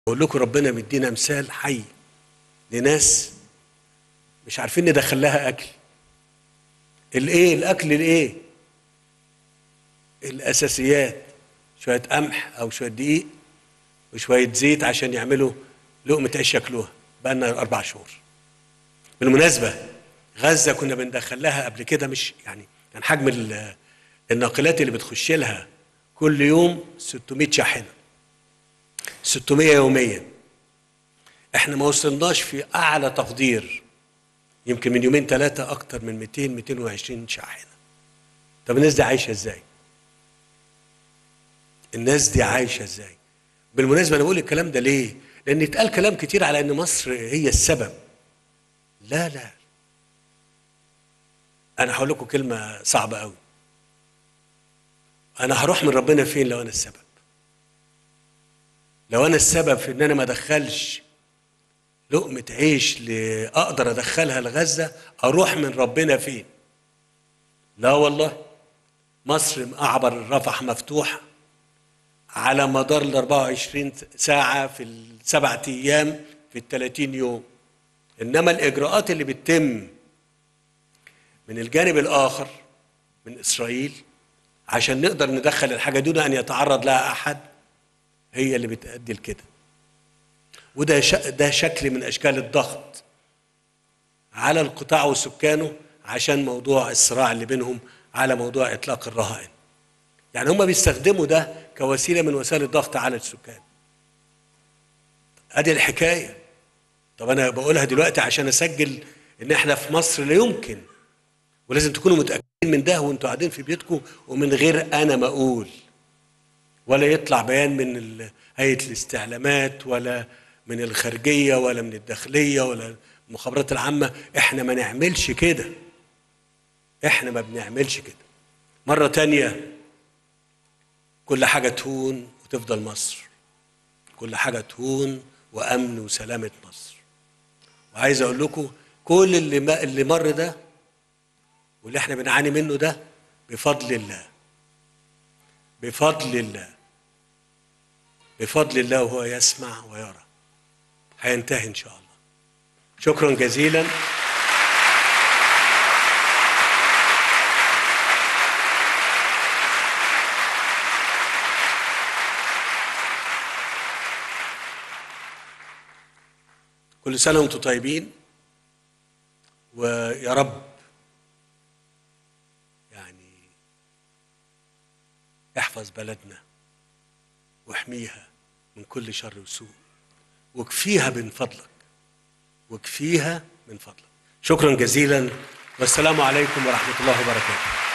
بقول لكم ربنا مدينا مثال حي لناس مش عارفين ندخل لها اكل الايه الاكل الايه الاساسيات شويه قمح او شويه دقيق وشويه زيت عشان يعملوا لقمه عيش ياكلوها بقى لنا اربع شهور بالمناسبه غزه كنا بندخل لها قبل كده مش يعني كان حجم ال- الناقلات اللي بتخش لها كل يوم 600 شاحنه 600 يوميا احنا ما وصلناش في اعلى تقدير يمكن من يومين ثلاثه اكتر من 200 220 شاحنه طب الناس دي عايشه ازاي الناس دي عايشه ازاي بالمناسبه انا بقول الكلام ده ليه لان اتقال كلام كتير على ان مصر هي السبب لا لا انا هقول لكم كلمه صعبه قوي انا هروح من ربنا فين لو انا السبب لو انا السبب في ان انا ما ادخلش لقمه عيش ل- اقدر ادخلها لغزه اروح من ربنا فين لا والله مصر اعبر رفح مفتوح على مدار ال 24 ساعه في السبعة ايام في ال 30 يوم انما الاجراءات اللي بتتم من الجانب الاخر من اسرائيل عشان نقدر ندخل الحاجه دون ان يتعرض لها احد هي اللي بتأدي لكده وده ش... ده شكل من اشكال الضغط على القطاع وسكانه عشان موضوع الصراع اللي بينهم على موضوع اطلاق الرهائن يعني هم بيستخدموا ده كوسيله من وسائل الضغط على السكان ادي الحكايه طب انا بقولها دلوقتي عشان اسجل ان احنا في مصر لا يمكن ولازم تكونوا متاكدين من ده وانتوا قاعدين في بيتكم ومن غير انا ما اقول ولا يطلع بيان من ال- هيئه الاستعلامات ولا من الخارجيه ولا من الداخليه ولا المخابرات العامه احنا ما نعملش كده احنا ما بنعملش كده مره تانية كل حاجه تهون وتفضل مصر كل حاجه تهون وامن وسلامه مصر وعايز اقول لكم كل اللي ما اللي مر ده واللي احنا بنعاني منه ده بفضل الله بفضل الله بفضل الله وهو يسمع ويرى هينتهي ان شاء الله شكرا جزيلا كل سنه وانتم طيبين ويا رب يعني احفظ بلدنا واحميها من كل شر وسوء واكفيها من فضلك واكفيها من فضلك شكرا جزيلا والسلام عليكم ورحمه الله وبركاته